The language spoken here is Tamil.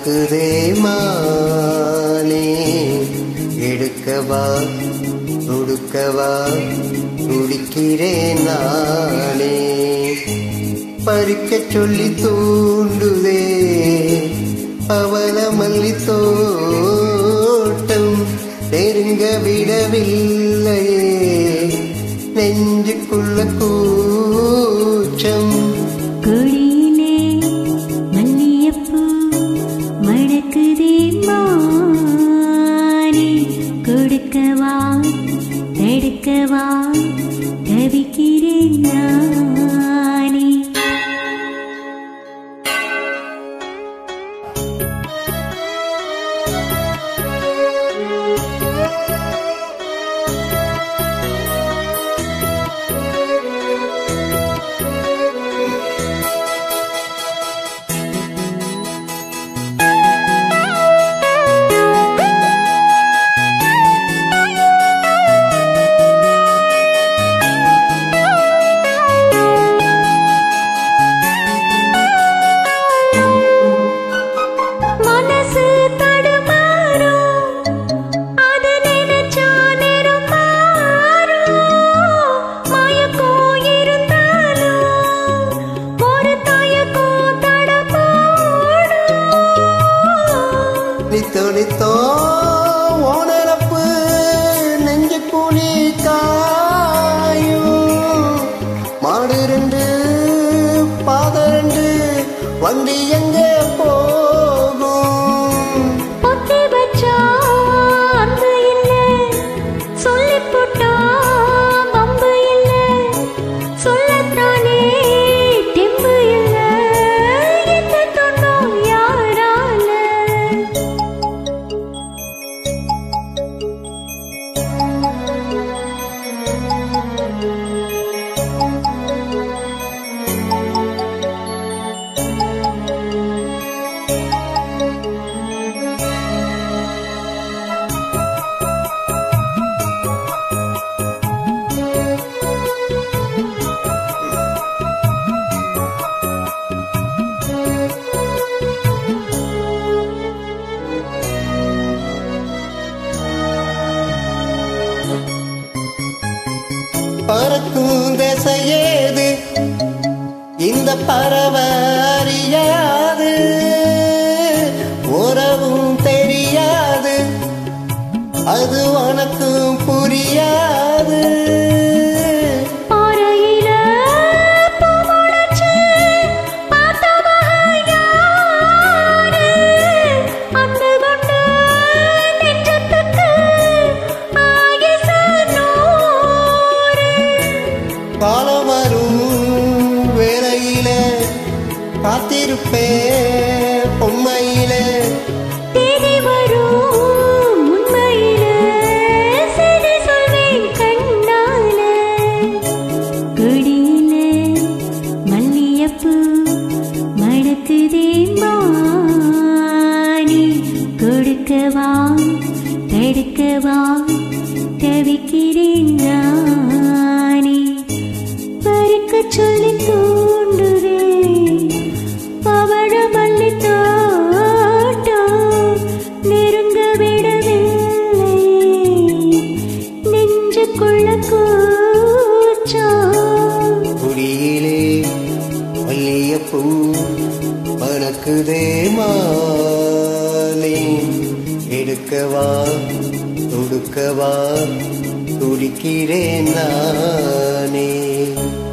மணக்குதே மானே எடுக்கவா துடுக்கவா துடிக்கிறேன் நானே பறிக்க சொல்லி தூண்டுதே அவல மல்லி தோட்டம் நெருங்க விடவில்லையே நெஞ்சுக்குள்ள கூச்சம் கொடியிலே மல்லியப்பூ மணக்குதே மானே கொடுக்கவா தடுக்கவா தவிக்கிறேன் நானே மனசு தடுமாறும் அது நினைச்சா நேரம் மாறும் மயக்கம் இருந்தாலும் ஒரு தயக்கம் தடப்போடும் நித்தோ நித்தோ ஓனரப்பு நெஞ்சு கூலி காயும் மாடு ரெண்டு பாத ரெண்டு வண்டி எங்க போகும் பொத்தி வச்சா அன்பு இல்ல சொல்லிப் போட்டா வம்பு இல்ல சொல்லத்தானே தெம்பு இல்ல இந்த துன்பம் யாரால பறக்கும் திசையேது இந்த பறவை அறியாது உறவும் தெரியாது அது உனக்கும் புரியாது பாறையில பூமுளைச்சு பார்த்தவங்க யாரு? அன்பு கொண்ட நெஞ்சத்துக்கு ஆயுசு நூறு. காலம் வரும் வேலையில காத்திருப்பே பொம்மையில தேடி வரும் உண்மையில செய்தி சொல்வேன் கண்ணால. கொடியில மல்லியப்பூ மணக்குதே மானே. கொடுக்கவா தடுக்கவா தவிக்கிறேன் நானே பறிக்க சொல்லி தூண்டுதே பவழ மல்லி தோட்டம் நெருங்க விடவில்லை நெஞ்சுக்குள்ள கூச்சம் குடியிலே மல்லியப்பூ மணக்குதே மாலை எடுக்கவா துடுக்கவா துடிக்கிறேன் நானே